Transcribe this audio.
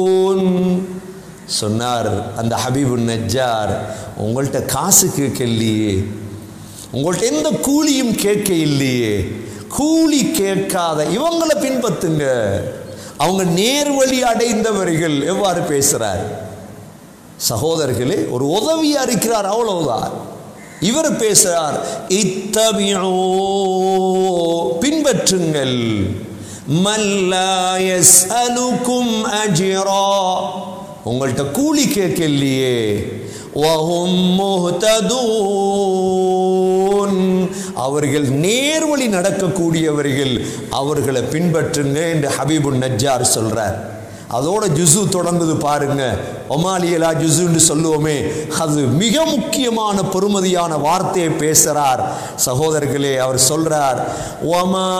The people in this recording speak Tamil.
சொன்னார் அந்த ஹபீபு நஜ்ஜார் உங்கள்கிட்ட காசு கேட்க இல்லையே உங்கள்கிட்ட எந்த கூலியும் கேட்க இல்லையே கூலி கேட்காத இவங்களை பின்பற்றுங்க அவங்க நேர்வழி அடைந்தவர்கள் எவ்வாறு பேசுறார் சகோதரர்களே ஒரு உதவியா இருக்கிறார் அவ்வளவுதான் இவர் பேசுறார் இத்தபியோ பின்பற்றுங்கள் மல்லாயஸ் அலுக்கும் அஜிரா உங்கள்கிட்ட கூலி கேட்கலையே வஹும் முஹ்ததூன் அவர்கள் நேர்வழி நடக்கக்கூடியவர்கள் அவர்களை பின்பற்றுங்க என்று ஹபீபுன் நஜ்ஜார் சொல்றார் அதோட ஜுசு தொடங்குது பாருங்க ஒமாலியலா ஜுசுன்னு சொல்லுவோமே அது மிக முக்கியமான பெருமதியான வார்த்தையை பேசுறார் சகோதரர்களே அவர் சொல்றார் ஒமா